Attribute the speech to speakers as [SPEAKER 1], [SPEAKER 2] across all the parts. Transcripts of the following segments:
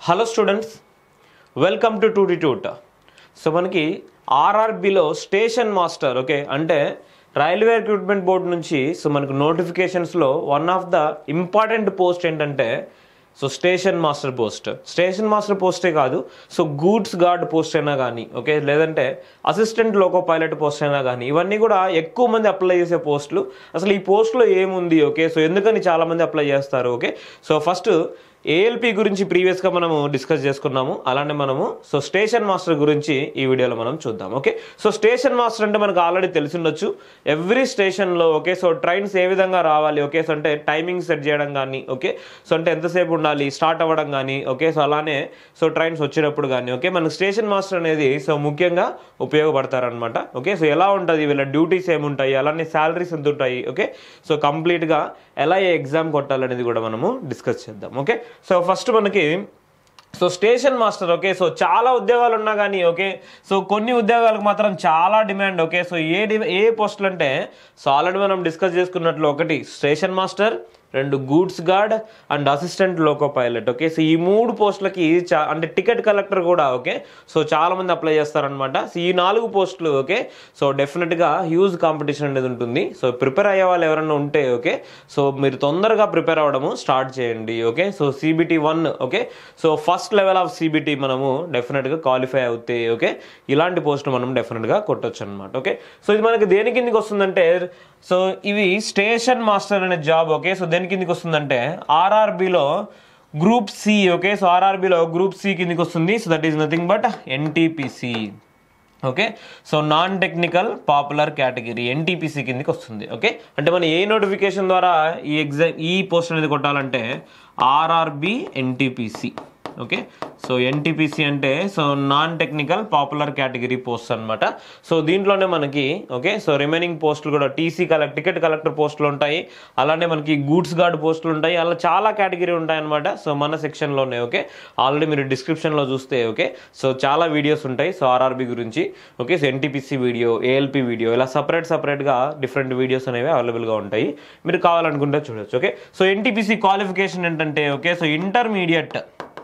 [SPEAKER 1] hello students welcome to టూ టూట్ so మనకి ఆర్ఆర్బిలో స్టేషన్ మాస్టర్ ఓకే అంటే రైల్వే రిక్రూట్మెంట్ బోర్డు నుంచి సో మనకు నోటిఫికేషన్స్లో one of the important post ఏంటంటే so station master post station master పోస్టే కాదు సో గూడ్స్ గార్డ్ పోస్ట్ అయినా కానీ ఓకే లేదంటే అసిస్టెంట్ లోకో పైలట్ పోస్ట్ అయినా కానీ ఇవన్నీ కూడా ఎక్కువ మంది అప్లై చేసే పోస్టులు అసలు ఈ పోస్ట్లో ఏముంది ఓకే సో ఎందుకని చాలా మంది అప్లై చేస్తారు ఓకే సో ఫస్ట్ ఏఎల్పి గురించి ప్రీవియస్గా మనము డిస్కస్ చేసుకున్నాము అలానే మనము సో స్టేషన్ మాస్టర్ గురించి ఈ వీడియోలో మనం చూద్దాం ఓకే సో స్టేషన్ మాస్టర్ అంటే మనకు ఆల్రెడీ తెలిసి ఉండొచ్చు ఎవ్రీ స్టేషన్లో ఓకే సో ట్రైన్స్ ఏ విధంగా రావాలి ఓకే సో అంటే టైమింగ్ సెట్ చేయడం కానీ ఓకే సో అంటే ఎంతసేపు ఉండాలి స్టార్ట్ అవ్వడం కానీ ఓకే సో అలానే సో ట్రైన్స్ వచ్చేటప్పుడు కానీ ఓకే మనకు స్టేషన్ మాస్టర్ అనేది సో ముఖ్యంగా ఉపయోగపడతారనమాట ఓకే సో ఎలా ఉంటుంది వీళ్ళ డ్యూటీస్ ఏముంటాయి అలానే శాలరీస్ ఎంత ఉంటాయి ఓకే సో కంప్లీట్గా ఎలా ఏ ఎగ్జామ్ కొట్టాలనేది కూడా మనము డిస్కస్ చేద్దాం ఓకే సో ఫస్ట్ మనకి so station master okay so చాలా ఉద్యోగాలు ఉన్నా కానీ ఓకే సో కొన్ని ఉద్యోగాలకు మాత్రం చాలా డిమాండ్ ఓకే సో ఏ డి ఏ పోస్టులు అంటే సో ఆల్రెడీ మనం డిస్కస్ చేసుకున్నట్లు ఒకటి స్టేషన్ మాస్టర్ రెండు goods guard and assistant loco pilot okay so ఈ మూడు పోస్టులకి చా అంటే టికెట్ కలెక్టర్ కూడా ఓకే సో చాలా మంది అప్లై చేస్తారనమాట సో ఈ నాలుగు పోస్టులు ఓకే సో డెఫినెట్గా హ్యూజ్ కాంపిటీషన్ అనేది ఉంటుంది సో ప్రిపేర్ అయ్యే వాళ్ళు ఎవరైనా ఉంటే ఓకే సో మీరు తొందరగా ప్రిపేర్ అవ్వడము స్టార్ట్ చేయండి okay so CBT one okay so first level of CBT మనము డెఫినెట్గా క్వాలిఫై అవుతే ఓకే ఇలాంటి పోస్ట్ మనం డెఫినెట్గా కొట్టొచ్చు అనమాట ఓకే సో ఇది మనకి దేని కిందకి వస్తుందంటే సో ఇవి స్టేషన్ మాస్టర్ అనే జాబ్ ఓకే సో దేని కిందకి వస్తుందంటే ఆర్ఆర్బిలో గ్రూప్ సి ఓకే సో ఆర్ఆర్బిలో గ్రూప్ సి కిందకి వస్తుంది so that is nothing but NTPC okay so non technical popular category NTPC కిందకి వస్తుంది ఓకే అంటే మనం ఏ నోటిఫికేషన్ ద్వారా ఈ ఎగ్జామ్ ఈ పోస్ట్ అనేది కొట్టాలంటే RRB NTPC okay so NTPC అంటే so non technical popular category post అనమాట సో దీంట్లోనే మనకి ఓకే సో రిమైనింగ్ పోస్టులు కూడా టీసీ కలెక్ట్ టికెట్ కలెక్టర్ పోస్టులు ఉంటాయి అలానే మనకి గూడ్స్ గార్డ్ పోస్టులు ఉంటాయి అలా చాలా కేటగిరీ ఉంటాయి అనమాట సో మన సెక్షన్లోనే ఓకే ఆల్రెడీ మీరు డిస్క్రిప్షన్లో చూస్తే ఓకే సో చాలా వీడియోస్ ఉంటాయి సో ఆర్ఆర్బి గురించి okay so NTPC video ALP video ఇలా సపరేట్ సపరేట్గా డిఫరెంట్ వీడియోస్ అనేవి అవైలబుల్గా ఉంటాయి మీరు కావాలనుకుంటే చూడొచ్చు ఓకే సో ఎన్టీపీసీ క్వాలిఫికేషన్ ఏంటంటే okay so intermediate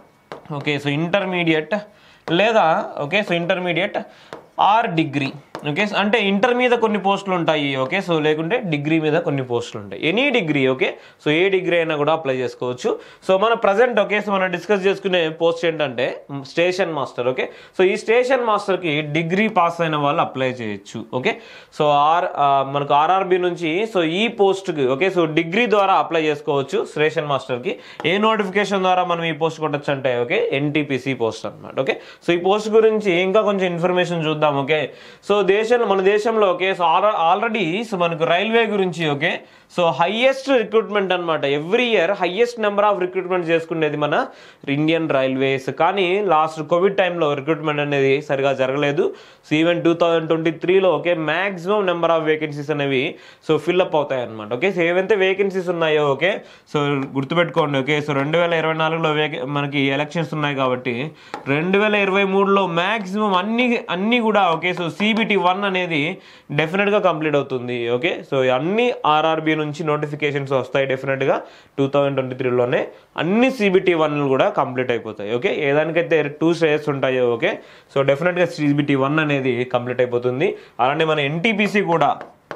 [SPEAKER 1] okay so intermediate లేదా okay so intermediate or degree okay అంటే ఇంటర్ మీద కొన్ని పోస్టులు ఉంటాయి ఓకే సో లేకుంటే డిగ్రీ మీద కొన్ని పోస్టులు ఉంటాయి ఎనీ డిగ్రీ ఓకే సో ఏ డిగ్రీ అయినా కూడా అప్లై చేసుకోవచ్చు సో మన ప్రజెంట్ ఓకే సో మనం డిస్కస్ చేసుకునే పోస్ట్ ఏంటంటే స్టేషన్ మాస్టర్ ఓకే సో ఈ స్టేషన్ మాస్టర్కి డిగ్రీ పాస్ అయిన వాళ్ళు అప్లై చేయొచ్చు ఓకే సో ఆర్ ఆ, మనకు ఆర్ఆర్బి నుంచి సో ఈ పోస్ట్కి ఓకే సో డిగ్రీ ద్వారా అప్లై చేసుకోవచ్చు స్టేషన్ మాస్టర్కి ఏ నోటిఫికేషన్ ద్వారా మనం ఈ పోస్ట్ కొట్టచ్చు అంటే ఓకే ఎన్టీపీసీ పోస్ట్ అనమాట ఓకే సో ఈ పోస్ట్ గురించి ఇంకా కొంచెం ఇన్ఫర్మేషన్ చూద్దాం ఓకే సో దేశంలో మన దేశంలో ఓకే సో ఆల్రెడీ సో మనకు రైల్వే గురించి ఓకే సో హైయెస్ట్ రిక్రూట్మెంట్ అనమాట every year highest number of recruitment చేసుకునేది మన ఇండియన్ రైల్వేస్ కానీ లాస్ట్ కోవిడ్ టైంలో రిక్రూట్మెంట్ అనేది సరిగా జరగలేదు so even two thousand twenty త్రీలో okay maximum number of vacancies అనేవి సో ఫిల్అప్ అవుతాయి అనమాట ఓకే సో ఏవైతే వేకెన్సీస్ ఉన్నాయో ఓకే సో గుర్తుపెట్టుకోండి ఓకే సో రెండు వేల ఇరవై నాలుగులో వేకే మనకి ఎలక్షన్స్ ఉన్నాయి కాబట్టి రెండు వేల ఇరవై మూడులో మ్యాక్సిమం అన్ని అన్ని కూడా ఓకే సో సిబిటి వన్ అనేది డెఫినెట్గా కంప్లీట్ అవుతుంది ఓకే సో అన్ని ఆర్ఆర్బి నుంచి నోటిఫికేషన్స్ వస్తాయి డెఫినెట్గా టూ థౌజండ్ ట్వంటీ త్రీలోనే అన్ని సిబిటి వన్లు కూడా కంప్లీట్ అయిపోతాయి ఓకే ఏదానికైతే టూ స్టేజెస్ ఉంటాయో ఓకే సో డెఫినెట్గా సిబిటి వన్ అనేది కంప్లీట్ అయిపోతుంది అలానే మన ఎన్టీపీసీ కూడా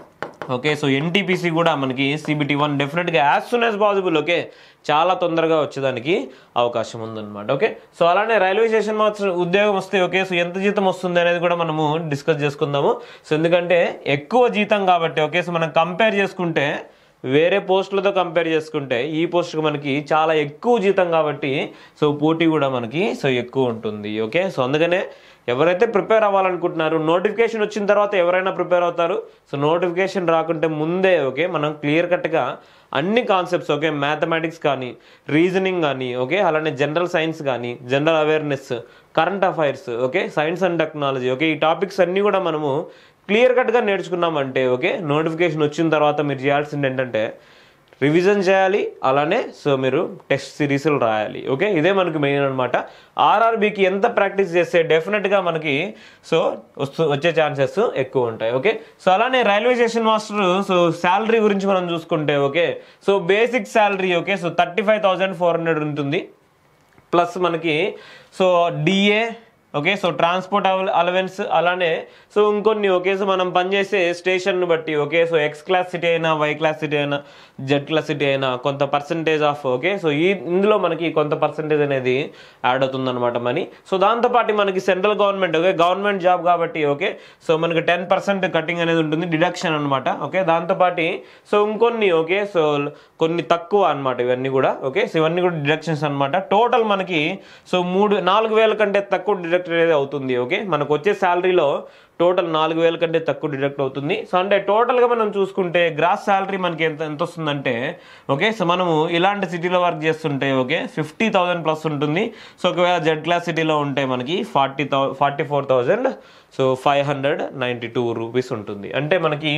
[SPEAKER 1] ఓకే సో ఎన్టీపీసీ కూడా మనకి సిబిటి వన్ డెఫినెట్గా as soon as possible okay చాలా తొందరగా వచ్చేదానికి అవకాశం ఉందన్నమాట ఓకే సో అలానే రైల్వే స్టేషన్ మాత్రం ఉద్యోగం వస్తే ఓకే సో ఎంత జీతం వస్తుంది అనేది కూడా మనము డిస్కస్ చేసుకుందాము సో ఎందుకంటే ఎక్కువ జీతం కాబట్టి ఓకే సో మనం కంపేర్ చేసుకుంటే వేరే పోస్టులతో కంపేర్ చేసుకుంటే ఈ పోస్ట్కి మనకి చాలా ఎక్కువ జీతం కాబట్టి సో పోటీ కూడా మనకి సో ఎక్కువ ఉంటుంది ఓకే సో అందుకనే ఎవరైతే ప్రిపేర్ అవ్వాలనుకుంటున్నారు నోటిఫికేషన్ వచ్చిన తర్వాత ఎవరైనా ప్రిపేర్ అవుతారు సో నోటిఫికేషన్ రాకుంటే ముందే ఓకే మనం క్లియర్ కట్గా అన్ని కాన్సెప్ట్స్ ఓకే మ్యాథమెటిక్స్ కానీ రీజనింగ్ కానీ ఓకే అలానే జనరల్ సైన్స్ కానీ general awareness current affairs okay science and technology okay ఈ టాపిక్స్ అన్నీ కూడా మనము క్లియర్ కట్గా నేర్చుకున్నామంటే ఓకే నోటిఫికేషన్ వచ్చిన తర్వాత మీరు చేయాల్సింది ఏంటంటే రివిజన్ చేయాలి అలానే సో మీరు టెస్ట్ సిరీస్లు రాయాలి ఓకే ఇదే మనకి మెయిన్ అనమాట ఆర్ఆర్బికి ఎంత ప్రాక్టీస్ చేస్తే డెఫినెట్గా మనకి సో వస్తూ వచ్చే ఛాన్సెస్ ఎక్కువ ఉంటాయి ఓకే సో అలానే railway station master so salary గురించి మనం చూసుకుంటే okay so basic salary okay so thirty five thousand four hundred ఉంటుంది ప్లస్ మనకి so DA okay so transport allowance అలానే సో ఇంకొన్ని ఓకే సో మనం పనిచేసే స్టేషన్ను బట్టి okay so X class city అయినా వై క్లాస్ సిటీ అయినా జెడ్ క్లాస్ సిటీ అయినా కొంత పర్సంటేజ్ ఆఫ్ ఓకే సో ఈ ఇందులో మనకి కొంత పర్సంటేజ్ అనేది యాడ్ అవుతుందన్నమాట మనీ సో దాంతోపాటు మనకి central government okay government job కాబట్టి ఓకే సో మనకి టెన్ పర్సెంట్ కటింగ్ అనేది ఉంటుంది డిడక్షన్ అనమాట ఓకే దాంతోపాటు సో ఇంకొన్ని ఓకే సో కొన్ని తక్కువ అన్నమాట ఇవన్నీ కూడా ఓకే సో ఇవన్నీ కూడా డిడక్షన్స్ అన్నమాట టోటల్ మనకి సో మూడు నాలుగు వేల కంటే తక్కువ డిడక్ట్ అనేది అవుతుంది ఓకే మనకు వచ్చే శాలరీలో టోటల్ నాలుగు వేల కంటే తక్కువ డిడక్ట్ అవుతుంది సో అంటే టోటల్గా మనం చూసుకుంటే గ్రాస్ శాలరీ మనకి ఎంత ఎంత వస్తుందంటే ఓకే సో మనము ఇలాంటి సిటీలో వర్క్ చేస్తుంటే ఓకే ఫిఫ్టీ థౌసండ్ ప్లస్ ఉంటుంది సో ఒకవేళ జెడ్ క్లాస్ సిటీలో ఉంటే మనకి forty thou forty four thousand so five hundred ninety two rupees ఉంటుంది అంటే మనకి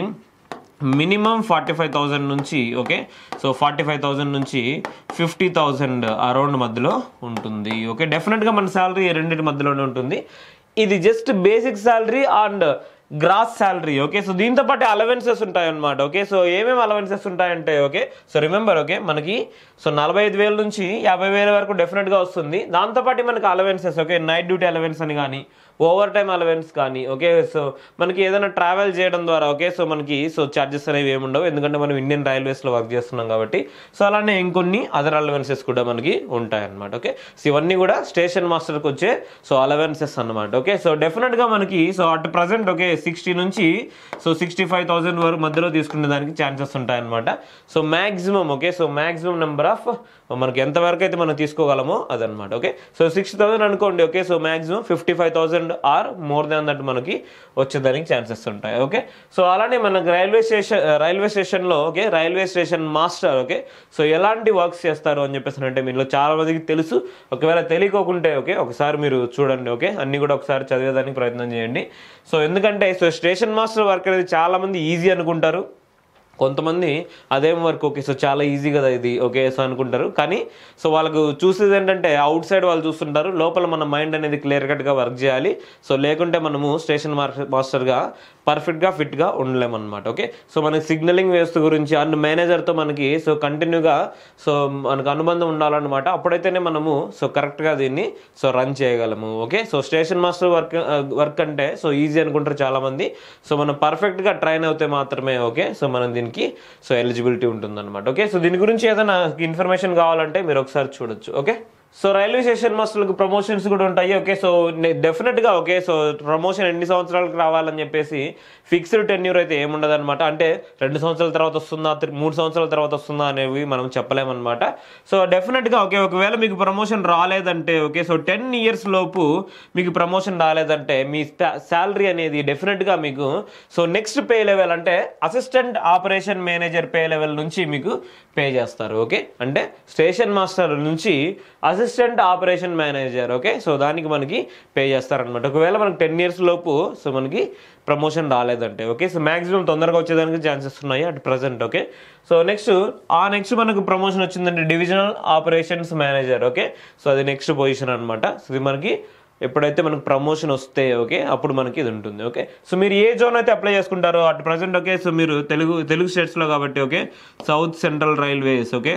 [SPEAKER 1] మినిమం ఫార్టీ ఫైవ్ థౌజండ్ నుంచి okay so forty five thousand నుంచి ఫిఫ్టీ థౌజండ్ అరౌండ్ మధ్యలో ఉంటుంది ఓకే డెఫినెట్గా మన శాలరీ రెండింటి మధ్యలోనే ఉంటుంది ఇది just basic salary and gross salary okay so దీంతో పాటు అలవెన్సెస్ ఉంటాయి అనమాట ఓకే సో ఏమేమి అలవెన్సెస్ ఉంటాయంటే ఓకే సో రిమెంబర్ ఓకే మనకి సో నలభై ఐదు వేల నుంచి యాభై వేల వరకు డెఫినెట్గా వస్తుంది దాంతోపాటు మనకి allowances okay night duty allowance అని కానీ ఓవర్ టైమ్ అలవెన్స్ కానీ ఓకే సో మనకి ఏదైనా ట్రావెల్ చేయడం ద్వారా ఓకే సో మనకి సో ఛార్జెస్ అనేవి ఏమి ఉండవు ఎందుకంటే మనం ఇండియన్ రైల్వేస్లో వర్క్ చేస్తున్నాం కాబట్టి సో అలానే ఇంకొన్ని అదర్ అలవెన్సెస్ కూడా మనకి ఉంటాయి అనమాట ఓకే సో ఇవన్నీ కూడా స్టేషన్ మాస్టర్కి వచ్చే సో అలవెన్సెస్ అనమాట ఓకే సో డెఫినెట్గా మనకి so at present okay sixty నుంచి సో సిక్స్టీ ఫైవ్ థౌసండ్ వరకు మధ్యలో తీసుకునే దానికి ఛాన్సెస్ ఉంటాయన్నమాట so maximum okay so maximum number of మనకి ఎంతవరకు అయితే మనం తీసుకోగలమో అదనమాట ఓకే సో సిక్స్టీ థౌసండ్ అనుకోండి okay so maximum fifty five thousand or more than that మనకి వచ్చేదానికి ఛాన్సెస్ ఉంటాయి ఓకే సో అలానే మనకి రైల్వే స్టేషన్ రైల్వే స్టేషన్లో okay railway station master okay so ఎలాంటి వర్క్స్ చేస్తారు అని చెప్పేసి అంటే మీలో చాలా మందికి తెలుసు ఒకవేళ తెలియకోకుంటే ఓకే ఒకసారి మీరు చూడండి ఓకే అన్ని కూడా ఒకసారి చదివేదానికి ప్రయత్నం చేయండి సో ఎందుకంటే సో స్టేషన్ మాస్టర్ వర్క్ అనేది చాలా మంది ఈజీ అనుకుంటారు కొంతమంది అదేం వర్క్ ఓకే సో చాలా ఈజీ కదా ఇది ఓకే సో అనుకుంటారు కానీ సో వాళ్ళకు చూసేది ఏంటంటే అవుట్ సైడ్ వాళ్ళు చూస్తుంటారు లోపల మన మైండ్ అనేది క్లియర్ కట్గా వర్క్ చేయాలి సో లేకుంటే మనము స్టేషన్ మాస్టర్గా పర్ఫెక్ట్గా ఫిట్గా ఉండలేమన్నమాట ఓకే సో మనకి సిగ్నలింగ్ వ్యవస్థ గురించి అండ్ మేనేజర్తో మనకి సో కంటిన్యూగా సో మనకు అనుబంధం ఉండాలన్నమాట అప్పుడైతేనే మనము సో కరెక్ట్గా దీన్ని సో రన్ చేయగలము okay so station master work work అంటే సో ఈజీ అనుకుంటారు చాలామంది సో మనం పర్ఫెక్ట్గా ట్రైన్ అవుతే మాత్రమే ఓకే సో మనం దీనికి సో ఎలిజిబిలిటీ ఉంటుందన్నమాట ఓకే సో దీని గురించి ఏదైనా ఇన్ఫర్మేషన్ కావాలంటే మీరు ఒకసారి చూడొచ్చు ఓకే సో రైల్వే స్టేషన్ మాస్టర్లకు ప్రమోషన్స్ కూడా ఉంటాయి ఓకే సో డెఫినెట్గా ఓకే సో ప్రమోషన్ ఎన్ని సంవత్సరాలకు రావాలని చెప్పేసి ఫిక్స్డ్ టెన్యూర్ అయితే ఏముండదు అనమాట అంటే రెండు సంవత్సరాల తర్వాత వస్తుందా త్రి- మూడు సంవత్సరాల తర్వాత వస్తుందా అనేవి మనం చెప్పలేమన్నమాట సో డెఫినెట్గా ఓకే ఒకవేళ మీకు ప్రమోషన్ రాలేదంటే ఓకే సో టెన్ ఇయర్స్ లోపు మీకు ప్రమోషన్ రాలేదంటే మీ శాలరీ అనేది డెఫినెట్గా మీకు సో నెక్స్ట్ పే లెవెల్ అంటే assistant operation manager pay level నుంచి మీకు పే చేస్తారు ఓకే అంటే స్టేషన్ మాస్టర్ నుంచి assistant operation manager okay so దానికి మనకి పే చేస్తారనమాట ఒకవేళ మనకి టెన్ ఇయర్స్ లోపు సో మనకి ప్రమోషన్ రాలేదంటే ఓకే సో మాక్సిమం తొందరగా వచ్చేదానికి ఛాన్సెస్ ఉన్నాయి at present okay so next ఆ నెక్స్ట్ మనకు ప్రమోషన్ వచ్చిందంటే divisional operations manager okay so అది నెక్స్ట్ పొజిషన్ అనమాట సో ఇది మనకి ఎప్పుడైతే మనకు ప్రమోషన్ వస్తే ఓకే అప్పుడు మనకి ఇది ఉంటుంది ఓకే సో మీరు ఏ జోన్ అయితే అప్లై చేసుకుంటారో అట్ ప్రజెంట్ ఓకే సో మీరు తెలుగు తెలుగు స్టేట్స్లో కాబట్టి okay south central railways okay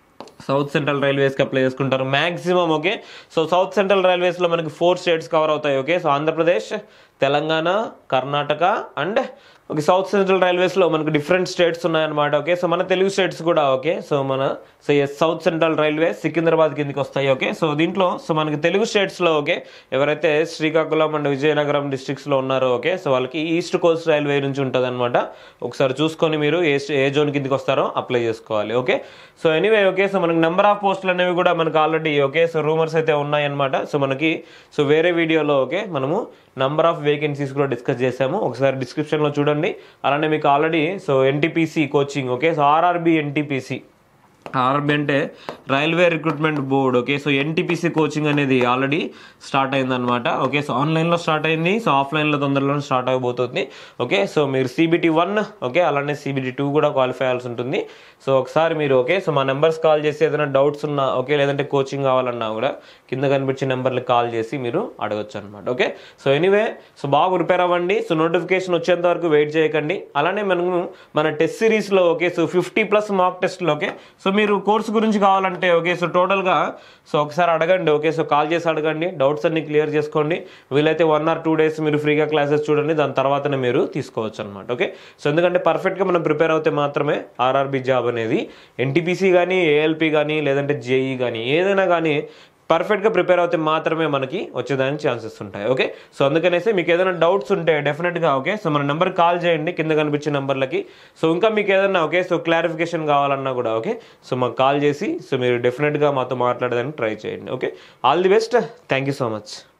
[SPEAKER 1] south central రైల్వేస్కి అప్లై చేసుకుంటారు maximum okay so south central రైల్వేస్లో మనకి ఫోర్ స్టేట్స్ కవర్ అవుతాయి okay so Andhra Pradesh Telangana Karnataka and okay south central రైల్వేస్లో మనకు డిఫరెంట్ స్టేట్స్ ఉన్నాయన్నమాట ఓకే సో మన తెలుగు స్టేట్స్ కూడా ఓకే సో మన so S south central railway Secunderabad కిందకి వస్తాయి ఓకే సో దీంట్లో సో మనకి తెలుగు స్టేట్స్లో ఓకే ఎవరైతే శ్రీకాకుళం అండ్ విజయనగరం డిస్ట్రిక్ట్స్లో ఉన్నారో ఓకే సో వాళ్ళకి ఈస్ట్ కోస్ట్ రైల్వే నుంచి ఉంటుంది అనమాట ఒకసారి చూసుకొని మీరు ఏ ఏ జోన్ కిందకి వస్తారో అప్లై చేసుకోవాలి okay so anyway okay so మనకి నెంబర్ ఆఫ్ పోస్టులు అనేవి కూడా మనకి ఆల్రెడీ ఓకే సో రూమర్స్ అయితే ఉన్నాయన్నమాట సో మనకి సో వేరే వీడియోలో ఓకే మనము నంబర్ ఆఫ్ వేకెన్సీస్ కూడా డిస్కస్ చేసాము ఒకసారి డిస్క్రిప్షన్లో చూడండి అలానే మీకు already so NTPC coaching okay so RRB NTPC RRB అంటే railway recruitment board okay so NTPC coaching అనేది ఆల్రెడీ స్టార్ట్ అయిందనమాట ఓకే సో ఆన్లైన్లో స్టార్ట్ అయింది సో ఆఫ్లైన్లో తొందరలో స్టార్ట్ అయిపోతుంది ఓకే సో మీరు సిబిటీ వన్ ఓకే అలానే సిబిటీ టూ కూడా క్వాలిఫై అవ్వాల్సి ఉంటుంది సో ఒకసారి మీరు ఓకే సో మా నెంబర్స్ కాల్ చేసి ఏదైనా డౌట్స్ ఉన్నా ఓకే లేదంటే కోచింగ్ కావాలన్నా కూడా కింద కనిపించే నెంబర్లకు కాల్ చేసి మీరు అడగచ్చు అనమాట ఓకే సో ఎనీవే సో బాగా ప్రిపేర్ అవ్వండి సో నోటిఫికేషన్ వచ్చేంత వరకు వెయిట్ చేయకండి అలానే మనము మన టెస్ట్ సిరీస్లో okay so fifty plus mark టెస్ట్లో ఓకే సో మీరు కోర్స్ గురించి కావాలంటే ఓకే సో టోటల్గా సో ఒకసారి అడగండి ఓకే సో కాల్ చేసి అడగండి డౌట్స్ అన్ని క్లియర్ చేసుకోండి వీలైతే వన్ ఆర్ టూ డేస్ మీరు ఫ్రీగా క్లాసెస్ చూడండి దాని తర్వాతనే మీరు తీసుకోవచ్చు అనమాట ఓకే సో ఎందుకంటే పర్ఫెక్ట్గా మనం ప్రిపేర్ అవుతే మాత్రమే ఆర్ఆర్బి జాబ్ అనేది ఎన్టీపీసీ కానీ ఏఎల్పి కానీ లేదంటే జేఈ కానీ ఏదైనా కానీ పర్ఫెక్ట్గా ప్రిపేర్ అవుతే మాత్రమే మనకి వచ్చేదానికి ఛాన్సెస్ ఉంటాయి ఓకే సో అందుకనేసి మీకు ఏదైనా డౌట్స్ ఉంటే డెఫినెట్గా ఓకే సో మన నెంబర్ కాల్ చేయండి కింద కనిపించే నెంబర్లకి సో ఇంకా మీకు ఏదైనా ఓకే సో క్లారిఫికేషన్ కావాలన్నా కూడా ఓకే సో మాకు కాల్ చేసి సో మీరు డెఫినెట్గా మాతో మాట్లాడడానికి ట్రై చేయండి okay all the best thank you so much